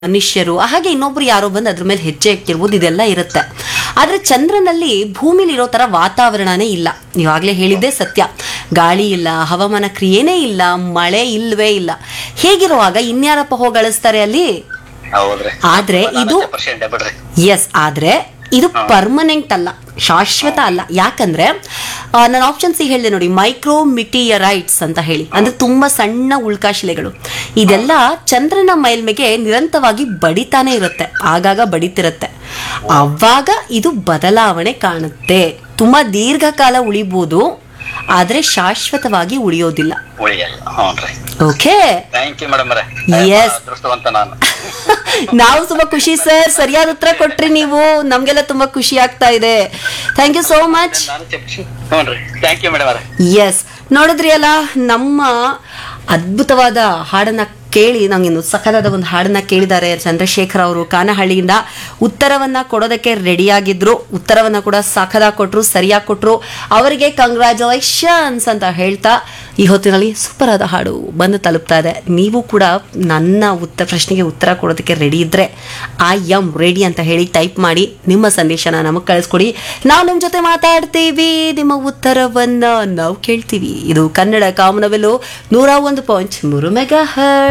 ಮನುಷ್ಯರು ಹಾಗೆ ಇನ್ನೊಬ್ರು ಯಾರೋ ಬಂದು ಅದ್ರ ಮೇಲೆ ಹೆಜ್ಜೆ ಇಟ್ಟಿರ್ಬೋದು ಇದೆಲ್ಲ ಇರುತ್ತೆ ಆದ್ರೆ ಚಂದ್ರನಲ್ಲಿ ಭೂಮಿಲಿ ಇರೋ ತರ ವಾತಾವರಣನೇ ಇಲ್ಲ ನೀವಾಗ್ಲೇ ಹೇಳಿದ್ದೆ ಸತ್ಯ ಗಾಳಿ ಇಲ್ಲ ಹವಾಮಾನ ಕ್ರಿಯೆನೇ ಇಲ್ಲ ಮಳೆ ಇಲ್ವೇ ಇಲ್ಲ ಹೇಗಿರುವಾಗ ಇನ್ಯಾರಪ್ಪ ಹೋಗಿ ಗಳಿಸ್ತಾರೆ ಅಲ್ಲಿ ಹೌದ್ರಿ ಆದ್ರೆ ಇದು ಪರ್ಸೆಂಟ್ ಬಿಡ್ರಿ ಎಸ್ ಆದ್ರೆ ಇದು ಪರ್ಮನೆಂಟ್ ಅಲ್ಲ ಶಾಶ್ವತ ಅಲ್ಲ ಯಾಕಂದ್ರೆ ನಾನು ಆಪ್ಷನ್ ಸಿ ಹೇಳಿದೆ ನೋಡಿ ಮೈಕ್ರೋ ಮಿಟಿಯರೈಟ್ಸ್ ಅಂತ ಹೇಳಿ ಅಂದ್ರೆ ತುಂಬಾ ಸಣ್ಣ ಉಲ್ಕಾಶಿಲೆಗಳು ಇದೆಲ್ಲ ಚಂದ್ರನ ಮೇಲ್ಮೆಗೆ ನಿರಂತರವಾಗಿ ಬಡಿತಾನೆ ಇರುತ್ತೆ ಆಗಾಗ ಬಡಿತಿರುತ್ತೆ ಅವಾಗ ಇದು ಬದಲಾವಣೆ ಕಾಣುತ್ತೆ ತುಂಬಾ ದೀರ್ಘಕಾಲ ಉಳಿಬಹುದು ಆದ್ರೆ ಶಾಶ್ವತವಾಗಿ ಉಳಿಯೋದಿಲ್ಲ ಉಳಿಯಲ್ಲ ಹ್ಞೂನ್ರಿ ಓಕೆ ಥ್ಯಾಂಕ್ ಯು ಮೇಡಮ್ ರೇ Yes. ಅದೃಷ್ಟವಂತ ನಾನು ನಾವು ತುಂಬಾ ಖುಷಿ ಸರ್ ಸರಿಯಾದ ಉತ್ತರ ಕೊಟ್ರಿ ನೀವು ನಮ್ಗೆಲ್ಲ ತುಂಬಾ ಖುಷಿ ಆಗ್ತಾ ಇದೆ ಥ್ಯಾಂಕ್ ಯು ಸೋ ಮಚ್ ನಾನು ಚೆಪ್ಸಿ ಹ್ಞೂನ್ರಿ ಥ್ಯಾಂಕ್ ಯು ಮೇಡಮ್ ರೇ ಎಸ್ ನೋಡಿದ್ರಿ ಅಲ್ಲ ನಮ್ಮ ಅದ್ಭುತವಾದ ಹಾಡನ್ನ ಕೇಳಿ ನಂಗಿನ್ನು ಸಖದಾದ ಒಂದು ಹಾಡನ್ನ ಕೇಳಿದ್ದಾರೆ ಚಂದ್ರಶೇಖರ್ ಅವರು ಕಾನಹಳ್ಳಿಯಿಂದ ಉತ್ತರವನ್ನ ಕೊಡೋದಕ್ಕೆ ರೆಡಿಯಾಗಿದ್ರು ಉತ್ತರವನ್ನ ಕೂಡ ಸಖದಾಗಿ ಕೊಟ್ರು ಸರಿಯಾಗಿ ಕೊಟ್ರು ಅವರಿಗೆ ಕಂಗ್ರ್ಯಾಚುಲೇಷನ್ಸ್ ಅಂತ ಹೇಳ್ತಾ ಈ ಹೊತ್ತಿನಲ್ಲಿ ಸೂಪರ್ ಆದ ಹಾಡು ಬಂದು ತಲುಪ್ತಾ ಇದೆ ನೀವು ಕೂಡ ನನ್ನ ಉತ್ತರ ಪ್ರಶ್ನೆಗೆ ಉತ್ತರ ಕೊಡೋದಕ್ಕೆ ರೆಡಿ ಇದ್ರೆ ಐ ಎಮ್ ರೆಡಿ ಅಂತ ಹೇಳಿ ಟೈಪ್ ಮಾಡಿ ನಿಮ್ಮ ಸಂದೇಶನ ನಮಗೆ ಕಳಿಸ್ಕೊಡಿ ನಾವು ನಿಮ್ಮ ಜೊತೆ ಮಾತಾಡ್ತೀವಿ ನಿಮ್ಮ ಉತ್ತರವನ್ನ ನಾವು ಕೇಳ್ತೀವಿ ಇದು ಕನ್ನಡ ಕಾಮನವೆಲ್ಲು ನೂರ ಒಂದು ಪಾಯಿಂಟ್ ಮೂರು ಮೆಗಾ ಹರ್ಟ್